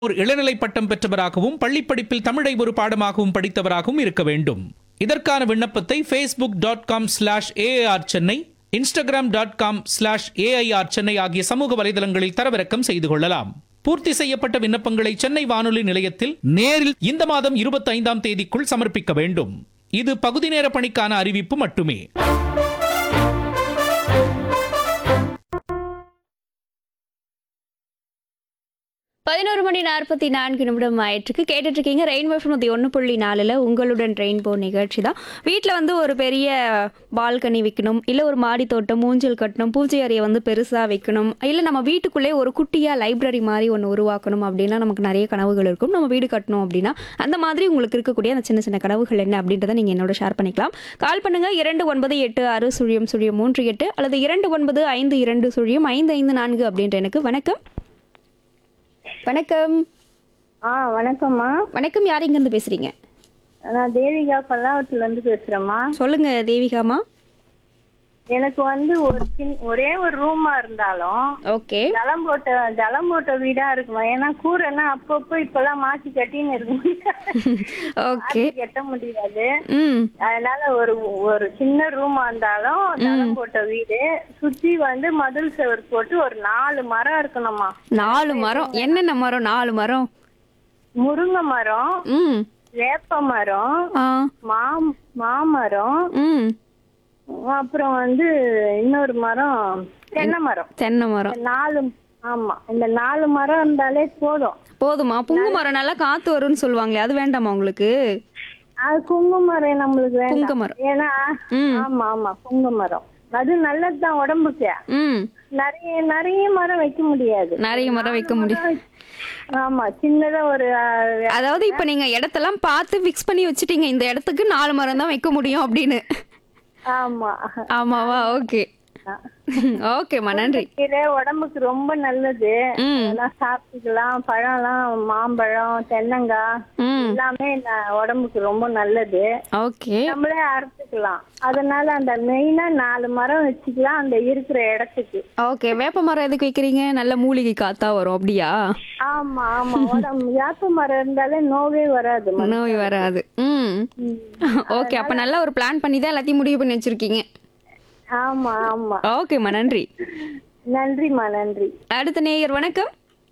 ஒரு இளநிலை பட்டம் பெற்றவராகவும் பள்ளிப் படிப்பில் தமிழை ஒரு பாடமாகவும் படித்தவராகவும் இருக்க வேண்டும் இதற்கான விண்ணப்பத்தை Facebook dot com slash AIR Chennai Instagram dot com slash AIR Chennai ஆகிய சமூக வலைதளங்களில் தரவிறக்கம் செய்து கொள்ளலாம் பூர்த்தி செய்யப்பட்ட விண்ணப்பங்களை சென்னை வானொலி நிலையத்தில் நேரில் இந்த மாதம் இருபத்தைந்தாம் தேதிக்குள் சமர்ப்பிக்க வேண்டும் இது பகுதி நேர பணிக்கான அறிவிப்பு மட்டுமே பதினோரு மணி நாற்பத்தி நான்கு நிமிடம் ஆயிட்டுருக்கு கேட்டுட்டு இருக்கீங்க ரெயின்போ நூற்றி ஒன்று புள்ளி நாலில் உங்களுடன் ரெயின்போ நிகழ்ச்சி தான் வீட்டில் வந்து ஒரு பெரிய பால்கனி வைக்கணும் இல்லை ஒரு மாடி தோட்டம் மூஞ்சல் கட்டணும் பூஜை அறையை வந்து பெருசாக வைக்கணும் இல்லை நம்ம வீட்டுக்குள்ளே ஒரு குட்டியாக லைப்ரரி மாதிரி ஒன்று உருவாக்கணும் அப்படின்னா நமக்கு நிறைய கனவுகள் இருக்கும் நம்ம வீடு கட்டணும் அப்படின்னா அந்த மாதிரி உங்களுக்கு இருக்கக்கூடிய அந்த சின்ன சின்ன கனவுகள் என்ன அப்படின்றத நீங்கள் என்னோட ஷேர் பண்ணிக்கலாம் கால் பண்ணுங்கள் இரண்டு ஒன்பது எட்டு ஆறு சுழியம் சுழியம் மூன்று எட்டு அல்லது இரண்டு ஒன்பது ஐந்து இரண்டு சுழியம் ஐந்து ஐந்து நான்கு அப்படின்ற எனக்கு வணக்கம் வணக்கம் ஆ வணக்கம்மா வணக்கம் யார் இங்கேருந்து பேசுறீங்க நான் தேவிகா பல்லாவரத்துல இருந்து பேசுறேம்மா சொல்லுங்க தேவிகாமா எனக்கு வந்து ஒரு சின் ஒரே ஒரு ரூமா இருந்தாலும் ஓகே ஜலம் போட்ட ஜலம் போட்ட வீடா இருக்குமா ஏன்னா கூரைன்னா அப்பப்போ இப்பெல்லாம் மாத்தி கட்டின்னு இருக்க முடியாது ஓகே மாத்தி கட்ட முடியாது ம் அதனால ஒரு ஒரு சின்ன ரூமா இருந்தாலும் ஜலம் போட்ட வீடு சுத்தி வந்து மதில் செவர் போட்டு ஒரு நாலு மரம் இருக்கணும்மா நாலு மரம் என்னென்ன மரம் நாலு மரம் முருங்கை மரம் ம் வேப்ப மரம் ஆ மா மாமரம் ம் அப்புறம் வந்து இன்னொரு மரம் தென்னை மரம் தென்னை மரம் இந்த நாலு ஆமா இந்த நாலு மரம் இருந்தாலே போதும் போதுமா புங்கு மரம் நல்லா காத்து வரும்னு சொல்லுவாங்களே அது வேண்டாமா உங்களுக்கு அது குங்கு மரம் நம்மளுக்கு புங்க வேண்டாம் மரம் ஏன்னா ம் ஆமா ஆமா புங்க மரம் அது நல்லதுதான் உடம்புக்கு ம் நிறைய நிறைய மரம் வைக்க முடியாது நிறைய மரம் வைக்க முடியும் ஆமா சின்னதா ஒரு அஹ், அதாவது இப்போ நீங்க இடத்தெல்லாம் பார்த்து ஃபிக்ஸ் பண்ணி வச்சுட்டீங்க இந்த இடத்துக்கு நாலு மரம் தான் வைக்க முடியும் அப்படின்னு ஆமா ஆமாவா ஓகே ஓகேம்மா நன்றி கீரை உடம்புக்கு ரொம்ப நல்லது ம் அதெல்லாம் சாப்பிட்டுக்கலாம் பழம்லாம் மாம்பழம் தென்னங்காய் ம் எல்லாமே ந- உடம்புக்கு ரொம்ப நல்லது ஓகே நம்மளே அறுத்துக்கலாம் அதனால அந்த மெயினா நாலு மரம் வச்சுக்கலாம் அந்த இருக்கிற இடத்துக்கு ஓகே வேப்ப மரம் எதுக்கு வைக்கிறீங்க நல்ல மூலிகை காத்தா வரும் அப்படியா ஆமா ஆமா உடம்பு வேப்ப மரம் இருந்தாலே நோவே வராது மனுஷனுக்கு. நோய் வராது ம் ம். ஓகே அப்ப நல்ல ஒரு பிளான் பண்ணி தான் எல்லாத்தையும் முடிவு பண்ணி வச்சிருக்கீங்க ஆமா ஆமா ஓகேம்மா நன்றி நன்றிம்மா நன்றி அடுத்த நேயர் வணக்கம்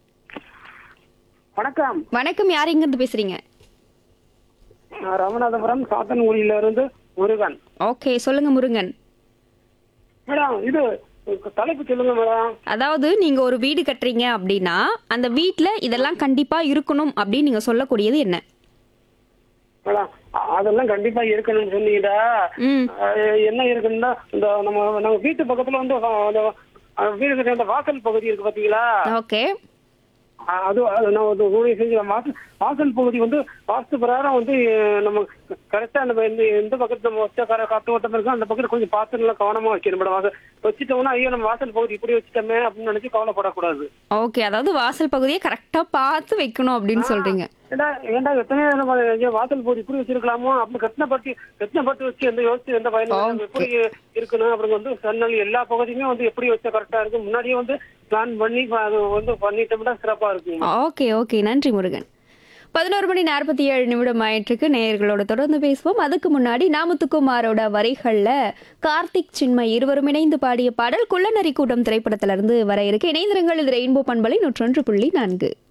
வணக்கம் வணக்கம் யார் இங்க இருந்து பேசுறீங்க நான் ராமநாதபுரம் சாத்தன்குடியில இருந்து முருகன் ஓகே சொல்லுங்க முருகன் மேடம் இது தலைப்பு சொல்லுங்க மேடம் அதாவது நீங்க ஒரு வீடு கட்டுறீங்க அப்படின்னா அந்த வீட்ல இதெல்லாம் கண்டிப்பா இருக்கணும் அப்படின்னு நீங்க சொல்லக்கூடியது என்ன மேடம் அ- அதெல்லாம் கண்டிப்பா இருக்கணும்னு சொன்னீங்கடா ம் அஹ் என்ன இருக்குன்னா இந்த நம்ம நம்ம வீட்டு பக்கத்துல வந்து அஹ், அந்த அஹ், வீடு கட்டுற அந்த வாசல் பகுதி இருக்கு பாத்தீங்களா ஓகே அஹ், அது அது நான் ஒரு ஊழிய செஞ்ச வாசல் வாசல் பகுதி வந்து வாஸ்து பிரகாரம் வந்து அஹ், நம்ம கரெக்டா நம்ம எந்த எந்த பக்கத்துல நம்ம வச்ச கர காத்து ஓட்டம் இருக்கோ அந்த பக்கத்துல கொஞ்சம் பார்த்து நல்லா கவனமா வைக்கணும் மேடம் வாசல் வச்சுட்டோம்னா ஐயோ நம்ம வாசல் பகுதி இப்படி வச்சுட்டோமே அப்படின்னு நினைச்சு கவலைப்படக்கூடாது ஓகே அதாவது வாசல் பகுதியை கரெக்டா பார்த்து வைக்கணும் அப்படின்னு சொல்றீங்க ஏண்டா ஏண்டா எத்தனை நம்ம ஐயோ, வாசல் போட்டு இப்படி வச்சிருக்கலாமோ அப்படி கட்டின பட்டி கட்டின பட்டு வச்சு எந்த யோசிச்சு எந்த பயனும் Okay. எப்படி இருக்கணும் அப்புறம் வந்து சன்னல் எல்லா பகுதியுமே வந்து எப்படி வச்சா கரெக்டா இருக்கும் முன்னாடியே வந்து பிளான் பண்ணி அது வந்து பண்ணிட்டோம்னா சிறப்பா இருக்கும் ஓகே ஓகே நன்றி முருகன் பதினோரு மணி நாற்பத்தி ஏழு நிமிடம் ஆயிட்டிருக்கு நேயர்களோட தொடர்ந்து பேசுவோம் அதுக்கு முன்னாடி நாமத்துக்குமாரோட வரிகள்ல கார்த்திக் சின்மய் இருவரும் இணைந்து பாடிய பாடல் குள்ளநரி கூட்டம் திரைப்படத்திலிருந்து வர இருக்கு இணைந்திரங்கள் இது ரெயின்போ பண்பலை நூற்றொன்று புள்ளி நான்கு